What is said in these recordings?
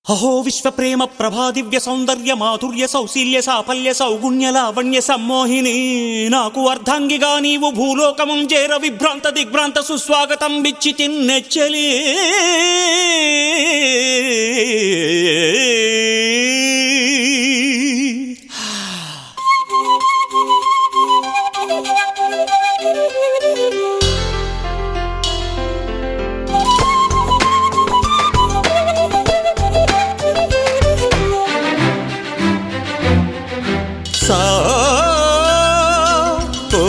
అహో విశ్వ ప్రేమ ప్రభా దివ్య సౌందర్య మాధుర్య సౌశీల్య సాఫల్య సౌగుణ్య లావణ్య సమ్మోహిని నాకు అర్ధాంగిగా నీవు భూలోకముం చేర విభ్రాంత దిగ్భ్రాంత సుస్వాగతం బిచ్చి తిన్నెచ్చలి సా ఓ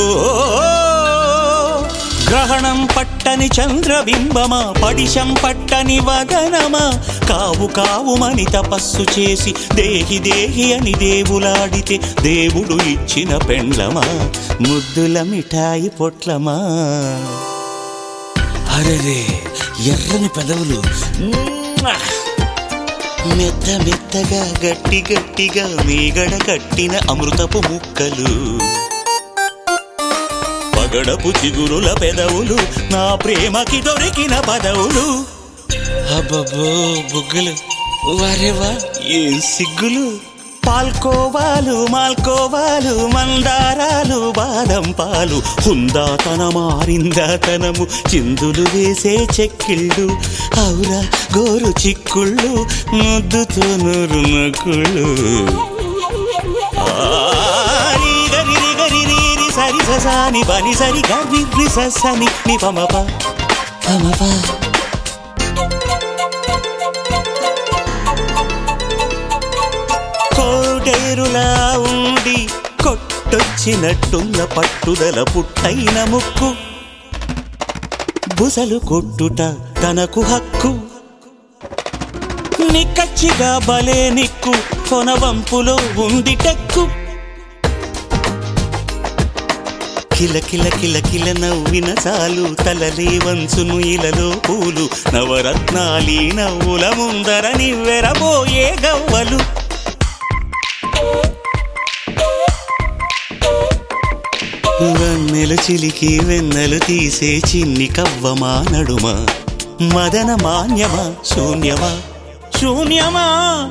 గ్రహణం పట్టని చంద్రబింబమా పడిశం పట్టని వదనమా కావు కావుమని తపస్సు చేసి దేహి దేహి అని దేవులాడితే దేవుడు ఇచ్చిన పెండ్లమా ముద్దుల మిఠాయి పొట్లమా అరెరే ఎర్రని పెదవులు మ్మ్. మెత్త మెత్తగా గట్టి గట్టిగా మీగడ కట్టిన అమృతపు ముక్కలు పగడపు చిగురుల పెదవులు నా ప్రేమకి దొరికిన పదవులు అబ్బబ్బో బుగ్గలు వారేవా ఏం సిగ్గులు పాల్కోవాలు మాల్కోవాలు మందారాలు బాదం పాలు హుందాతన మారిందాతనము చిందులు వేసే చెక్కిళ్ళు అవురా గోరు చిక్కుళ్ళు ముద్దుతో నూరు నకుళ్ళు గరి గరి రీరి సరి ససాని బని సరి గరి రి ససని ని పమప పమప కోడేరులా ఉండి కొట్టొచ్చినట్టున్న పట్టుదల పుట్టైన ముక్కు బుసలు కొట్టుట తనకు హక్కు నిక్కచ్చిగా బలే నిక్కు కొనవంపులో ఉంది టెక్కు కిల కిల కిల కిల నవ్విన చాలు తలలే వంచును ఇలలో పూలు నవరత్నాలి నవ్వుల ముందర నివ్వెరబోయే గవ్వలు వెన్నెలు చిలికి వెన్నెలు తీసే చిన్ని కవ్వమా నడుమా మదన మాన్యమా శూన్యమా శూన్యమా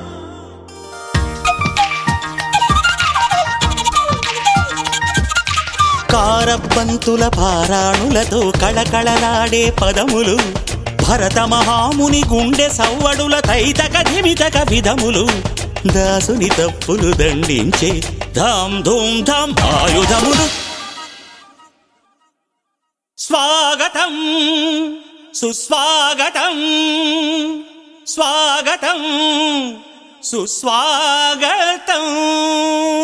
కారబంతుల పారాణులతో కళకళలాడే పదములు భరత మహాముని గుండె సవ్వడుల తైతక ధిమితక విధములు దాసుని తప్పులు దండించే ధామ్ ధూమ్ ధామ్ ఆయుధములు స్వాగతం సుస్వాగతం స్వాగతం సుస్వాగతం